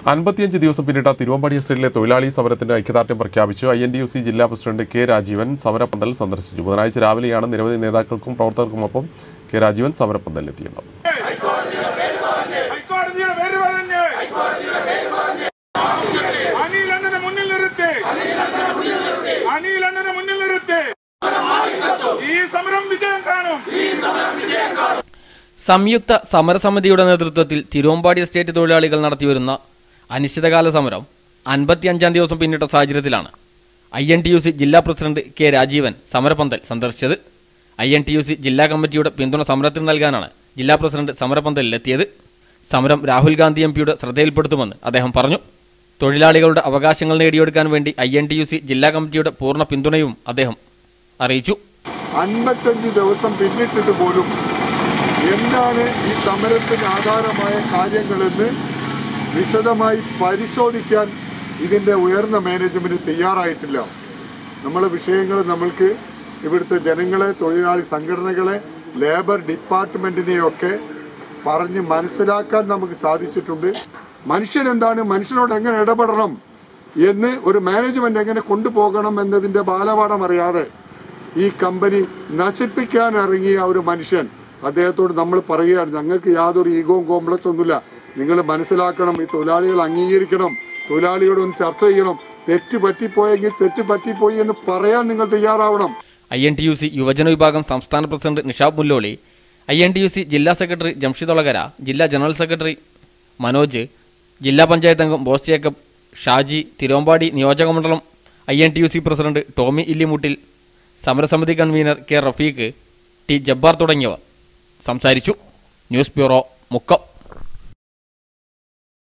അൻപത്തിയഞ്ച് ദിവസം പിന്നിട്ട തിരുവമ്പാടി എസ്റ്റേറ്റിലെ തൊഴിലാളി സമരത്തിന്റെ ഐക്യദാർഢ്യം പ്രഖ്യാപിച്ചു I N D U C ജില്ലാ പ്രസിഡന്റ് കെ രാജീവൻ സമരപ്പന്തൽ സന്ദർശിച്ചു ബുധനാഴ്ച രാവിലെയാണ് നിരവധി നേതാക്കൾക്കും പ്രവർത്തകർക്കുമൊപ്പം കെ രാജീവൻ സമരപ്പന്തലിലെത്തിയത് ഹൈക്കോടതിയുടെ പേര് പറഞ്ഞ് അനിൽ അണ്ണനെ മുന്നിൽ നിർത്തി അനിൽ അണ്ണനെ മുന്നിൽ നിർത്തി ഈ സമരം വിജയം കാണും സംയുക്ത സമരസമിതിയുടെ നേതൃത്വത്തിൽ തിരുവമ്പാടി എസ്റ്റേറ്റ് തൊഴിലാളികൾ നടത്തിവരുന്ന അനിശ്ചിതകാല സമരം അൻപത്തിയഞ്ചാം ദിവസം പിന്നിട്ട സാഹചര്യത്തിലാണ് I N T U C ജില്ലാ പ്രസിഡന്റ് കെ രാജീവൻ സമരപന്തൽ സന്ദർശിച്ചത് I N T U C ജില്ലാ കമ്മിറ്റിയുടെ പിന്തുണ സമരത്തിന് നൽകാനാണ് ജില്ലാ പ്രസിഡന്റ് സമരപന്തലിലെത്തിയത് സമരം രാഹുൽ ഗാന്ധി എം പിയുടെ ശ്രദ്ധയിൽപ്പെടുത്തുമെന്ന് അദ്ദേഹം പറഞ്ഞു തൊഴിലാളികളുടെ അവകാശങ്ങൾ നേടിയെടുക്കാൻ വേണ്ടി I N T U C ജില്ലാ കമ്മിറ്റിയുടെ പൂർണ്ണ പിന്തുണയും അദ്ദേഹം അറിയിച്ചു അൻപത്തഞ്ച് ദിവസം പിന്നിട്ടിട്ട് പോലും എന്താണ് ഈ സമരത്തിന് ആധാരമായ കാര്യങ്ങളെന്ന് വിശദമായി പരിശോധിക്കാൻ ഇതിൻ്റെ ഉയർന്ന മാനേജ്മെന്റ് തയ്യാറായിട്ടില്ല നമ്മളെ വിഷയങ്ങൾ നമ്മൾക്ക് ഇവിടുത്തെ ജനങ്ങളെ തൊഴിലാളി സംഘടനകളെ ലേബർ ഡിപ്പാർട്ട്മെൻറ്റിനെയൊക്കെ പറഞ്ഞ് മനസ്സിലാക്കാൻ നമുക്ക് സാധിച്ചിട്ടുണ്ട് മനുഷ്യൻ എന്താണ് മനുഷ്യനോട് എങ്ങനെ ഇടപെടണം എന്ന് ഒരു മാനേജ്മെന്റ് എങ്ങനെ കൊണ്ടുപോകണം എന്നതിൻ്റെ ബാലപാഠം അറിയാതെ ഈ കമ്പനി നശിപ്പിക്കാൻ ഇറങ്ങിയ ഒരു മനുഷ്യൻ അദ്ദേഹത്തോട് നമ്മൾ പറയുകയാണ് ഞങ്ങൾക്ക് യാതൊരു ഈഗോവും കോംപ്ലക്സ് ഒന്നുമില്ല നിങ്ങൾ മനസ്സിലാക്കണം ഈ തൊഴിലാളികൾ അംഗീകരിക്കണം തൊഴിലാളികളോട് ഒന്ന് ചർച്ച ചെയ്യണം തെറ്റ് പറ്റിപ്പോയെങ്കിൽ തെറ്റ് പറ്റിപ്പോയി എന്ന് പറയാൻ നിങ്ങൾ തയ്യാറാവണം I N T U C യുവജന വിഭാഗം സംസ്ഥാന president Nishab Mulloli I N T U C ജില്ലാ സെക്രട്ടറി ജംഷിദ് ഒളകര ജില്ലാ ജനറൽ സെക്രട്ടറി മനോജ് ജില്ലാ പഞ്ചായത്ത് അംഗം ബോസ് ജേക്കബ് ഷാജി തിരുവമ്പാടി നിയോജകമണ്ഡലം I N T U C president Tomy Illimuttil സമരസമിതി convener K Rafeeq T Jabbar തുടങ്ങിയവർ സംസാരിച്ചു ന്യൂസ് ബ്യൂറോ മുക്കം